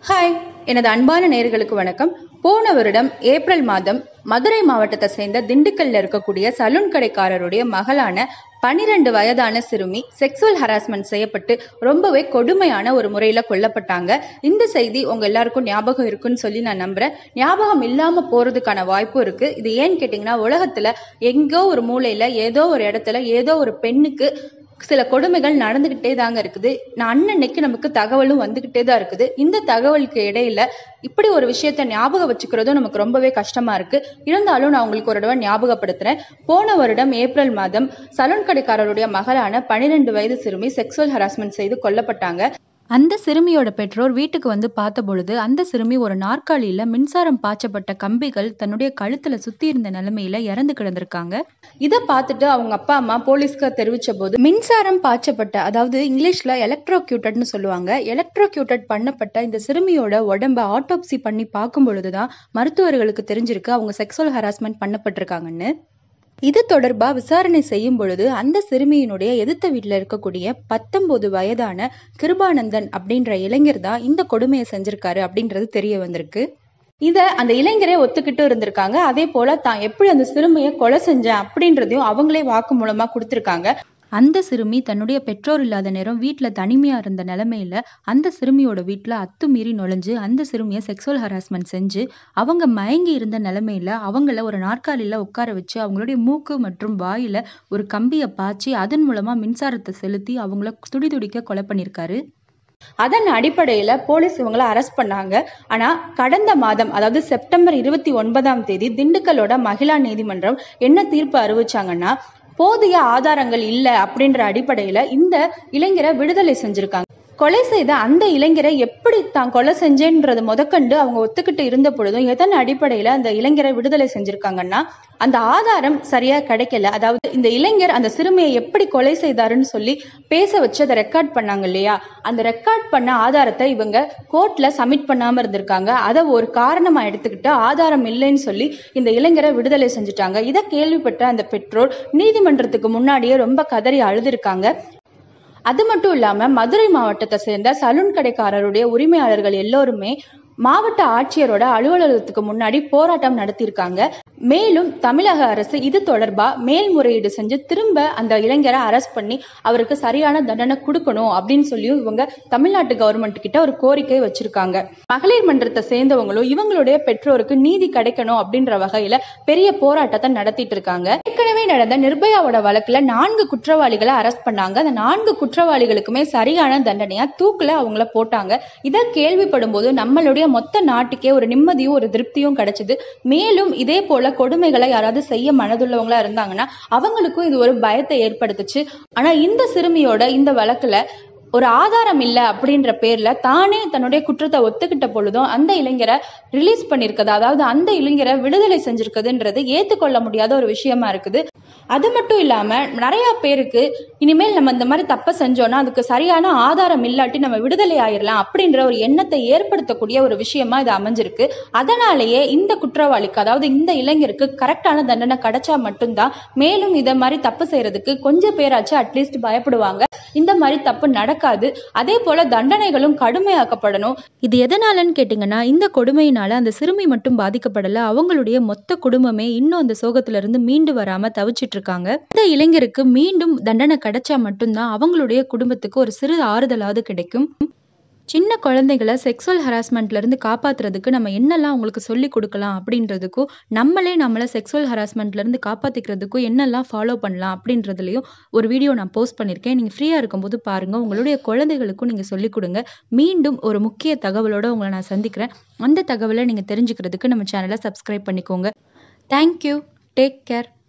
hi எனது அன்பான நேயர்களுக்கு வணக்கம் போன வருடம் ஏப்ரல் மாதம் மதுரை மாவட்டத்தை சேர்ந்த திண்டுக்கல்ல இருக்கக்கூடிய சலூன் கடைக்காரருடைய மகளான பனிரெண்டு வயதான சிறுமி செக்ஸுவல் ஹராஸ்மெண்ட் செய்யப்பட்டு ரொம்பவே கொடுமையான ஒரு முறையில கொல்லப்பட்டாங்க இந்த செய்தி உங்க எல்லாருக்கும் ஞாபகம் இருக்குன்னு சொல்லி நான் நம்புறேன் ஞாபகம் இல்லாம போறதுக்கான வாய்ப்பும் இருக்கு இது ஏன்னு கேட்டீங்கன்னா உலகத்துல எங்கோ ஒரு மூலையில ஏதோ ஒரு இடத்துல ஏதோ ஒரு பெண்ணுக்கு சில கொடுமைகள் நடந்துகிட்டே தாங்க இருக்குது நான் அன்னன்னைக்கு நமக்கு தகவலும் வந்துகிட்டே தான் இருக்குது இந்த தகவலுக்கு இடையில இப்படி ஒரு விஷயத்த ஞாபகம் வச்சுக்கிறதும் நமக்கு ரொம்பவே கஷ்டமா இருக்கு இருந்தாலும் நான் உங்களுக்கு ஒரு தடவை ஞாபகப்படுத்துறேன் போன வருடம் ஏப்ரல் மாதம் சலூன் கடைக்காரருடைய மகளான பன்னிரெண்டு வயது சிறுமி செக்ஸுவல் ஹராஸ்மெண்ட் செய்து கொல்லப்பட்டாங்க அந்த சிறுமியோட பெற்றோர் வீட்டுக்கு வந்து பார்த்த பொழுது அந்த சிறுமி ஒரு நாற்காலியில மின்சாரம் பாய்ச்சப்பட்ட கம்பிகள் தன்னுடைய கழுத்துல சுத்தி இருந்த நிலைமையில இறந்து கிடந்திருக்காங்க இதை பார்த்துட்டு அவங்க அப்பா அம்மா போலீஸ்க்கு தெரிவிச்ச போது மின்சாரம் பாய்ச்சப்பட்ட அதாவது இங்கிலீஷ்ல எலக்ட்ரோக்யூட்டட்னு சொல்லுவாங்க எலக்ட்ரோக்யூட்டட் பண்ணப்பட்ட இந்த சிறுமியோட உடம்ப ஆட்டோப்சி பண்ணி பார்க்கும் பொழுதுதான் மருத்துவர்களுக்கு தெரிஞ்சிருக்கு அவங்க செக்ஸுவல் ஹராஸ்மெண்ட் பண்ணப்பட்டிருக்காங்கன்னு இது தொடர்பா விசாரணை செய்யும் பொழுது அந்த சிறுமியினுடைய எதிர்த்த வீட்டில் இருக்கக்கூடிய பத்தொன்பது வயதான கிருபானந்தன் அப்படின்ற இளைஞர் தான் இந்த கொடுமையை செஞ்சிருக்காரு அப்படின்றது தெரிய வந்திருக்கு இத அந்த இளைஞரே ஒத்துக்கிட்டு இருந்திருக்காங்க அதே போல தான் எப்படி அந்த சிறுமியை கொலை செஞ்சேன் அப்படின்றதையும் அவங்களே வாக்கு மூலமா கொடுத்திருக்காங்க அந்த சிறுமி தன்னுடைய பெற்றோர் இல்லாத நேரம் வீட்டுல தனிமையா இருந்த நிலைமையில அந்த சிறுமியோட வீட்டுல அத்துமீறி நுழைஞ்சு அந்த சிறுமியை செக்ஸுவல் ஹராஸ்மெண்ட் செஞ்சு அவங்க மயங்கி இருந்த நிலைமையில அவங்கள ஒரு நாற்காலியில உட்கார வச்சு அவங்களுடைய மூக்கு மற்றும் வாயில ஒரு கம்பியை பாய்ச்சி அதன் மூலமா மின்சாரத்தை செலுத்தி அவங்கள துடி துடிக்க கொலை பண்ணியிருக்காரு அதன் அடிப்படையில போலீஸ் இவங்களை அரெஸ்ட் பண்ணாங்க ஆனா கடந்த மாதம் அதாவது செப்டம்பர் இருபத்தி ஒன்பதாம் தேதி திண்டுக்கல்லோட மகிழா நீதிமன்றம் என்ன தீர்ப்பு அறிவிச்சாங்கன்னா போதிய ஆதாரங்கள் இல்ல அப்படின்ற அடிப்படையில இந்த இளைஞரை விடுதலை செஞ்சிருக்காங்க கொலை செய்த அந்த இளைஞரை எப்படி தான் கொலை செஞ்சேன்றது முதற்கண்டு அவங்க ஒத்துக்கிட்டு இருந்த பொழுதும் எதன் அடிப்படையில அந்த இளைஞரை விடுதலை செஞ்சிருக்காங்கன்னா அந்த ஆதாரம் சரியா கிடைக்கல அதாவது இந்த இளைஞர் அந்த சிறுமியை எப்படி கொலை செய்தாருன்னு சொல்லி பேச வச்சு அதை ரெக்கார்ட் பண்ணாங்க இல்லையா அந்த ரெக்கார்ட் பண்ண ஆதாரத்தை இவங்க கோர்ட்ல சப்மிட் பண்ணாம இருந்திருக்காங்க அதை ஒரு காரணமா எடுத்துக்கிட்டு ஆதாரம் இல்லைன்னு சொல்லி இந்த இளைஞரை விடுதலை செஞ்சுட்டாங்க இதை கேள்விப்பட்ட அந்த பெற்றோர் நீதிமன்றத்துக்கு முன்னாடியே ரொம்ப கதறி அழுதுருக்காங்க அது மட்டும் இல்லாம மதுரை மாவட்டத்தை சேர்ந்த சலூன் கடைக்காரருடைய உரிமையாளர்கள் எல்லோருமே மாவட்ட ஆட்சியரோட அலுவலகத்துக்கு முன்னாடி போராட்டம் நடத்தியிருக்காங்க மேலும் தமிழக அரசு இது தொடர்பா மேல்முறையீடு செஞ்சு திரும்ப அந்த இளைஞரை அரெஸ்ட் பண்ணி அவருக்கு சரியான தண்டனை கொடுக்கணும் அப்படின்னு சொல்லியும் இவங்க தமிழ்நாட்டு கவர்மெண்ட் கிட்ட ஒரு கோரிக்கை வச்சிருக்காங்க மகளிர் மன்றத்தை சேர்ந்தவங்களும் இவங்களுடைய பெற்றோருக்கு நீதி கிடைக்கணும் அப்படின்ற வகையில பெரிய போராட்டத்தை நடத்திட்டு இருக்காங்க ஏற்கனவே நடந்த நிர்பயாவோட வழக்குல நான்கு குற்றவாளிகளை அரெஸ்ட் பண்ணாங்க அந்த நான்கு குற்றவாளிகளுக்குமே சரியான தண்டனையா தூக்குல அவங்கள போட்டாங்க இதை கேள்விப்படும் போது நம்மளுடைய மொத்த நாட்டுக்கே ஒரு நிம்மதியும் ஒரு திருப்தியும் கிடைச்சது மேலும் இதே போல கொடுமைகளை யாராவது செய்ய மனதுள்ளவங்களா இருந்தாங்கன்னா அவங்களுக்கும் இது ஒரு பயத்தை ஏற்படுத்துச்சு ஆனா இந்த சிறுமியோட இந்த வழக்குல ஒரு ஆதாரம் இல்லை அப்படின்ற பேர்ல தானே தன்னுடைய குற்றத்தை ஒத்துக்கிட்ட பொழுதும் அந்த இளைஞரை ரிலீஸ் பண்ணிருக்குது அதாவது அந்த இளைஞரை விடுதலை செஞ்சிருக்குதுன்றது ஏத்துக்கொள்ள முடியாத ஒரு விஷயமா இருக்குது அது மட்டும் இல்லாம நிறைய பேருக்கு இனிமேல் நம்ம இந்த மாதிரி தப்ப செஞ்சோம்னா அதுக்கு சரியான ஆதாரம் இல்லாட்டி நம்ம விடுதலை ஆயிடலாம் அப்படின்ற ஒரு எண்ணத்தை ஏற்படுத்தக்கூடிய ஒரு விஷயமா இது அமைஞ்சிருக்கு அதனாலேயே இந்த குற்றவாளிக்கு அதாவது இந்த இளைஞருக்கு கரெக்டான தண்டனை கிடைச்சா மட்டும்தான் மேலும் இதை மாதிரி தப்பு செய்யறதுக்கு கொஞ்சம் பேராச்சும் அட்லீஸ்ட் பயப்படுவாங்க இந்த மாதிரி தப்பு நடக்காது அதே போல தண்டனைகளும் கடுமையாக்கப்படணும் இது எதனாலன்னு கேட்டிங்கன்னா இந்த கொடுமையினால அந்த சிறுமி மட்டும் பாதிக்கப்படல அவங்களுடைய மொத்த குடும்பமே இன்னும் அந்த சோகத்துல இருந்து மீண்டு வராம தவிச்சிட்டு இருக்காங்க இந்த இளைஞருக்கு மீண்டும் தண்டனை கிடைச்சா மட்டும்தான் அவங்களுடைய குடும்பத்துக்கு ஒரு சிறு ஆறுதலாவது கிடைக்கும் சின்ன குழந்தைகளை செக்ஸுவல் ஹராஸ்மெண்ட்ல இருந்து காப்பாத்துறதுக்கு நம்ம என்னெல்லாம் அவங்களுக்கு சொல்லி கொடுக்கலாம் அப்படின்றதுக்கும் நம்மளே நம்மளை செக்ஸுவல் ஹராஸ்மெண்ட்ல இருந்து காப்பாத்திக்கிறதுக்கும் என்னெல்லாம் ஃபாலோ பண்ணலாம் அப்படின்றதுலையும் ஒரு வீடியோ நான் போஸ்ட் பண்ணியிருக்கேன் நீங்கள் ஃப்ரீயாக இருக்கும்போது பாருங்கள் உங்களுடைய குழந்தைகளுக்கும் நீங்கள் சொல்லிக் கொடுங்க மீண்டும் ஒரு முக்கிய தகவலோட உங்களை நான் சந்திக்கிறேன் அந்த தகவலை நீங்கள் தெரிஞ்சுக்கிறதுக்கு நம்ம சேனலை சப்ஸ்கிரைப் பண்ணிக்கோங்க தேங்க்யூ டேக் கேர்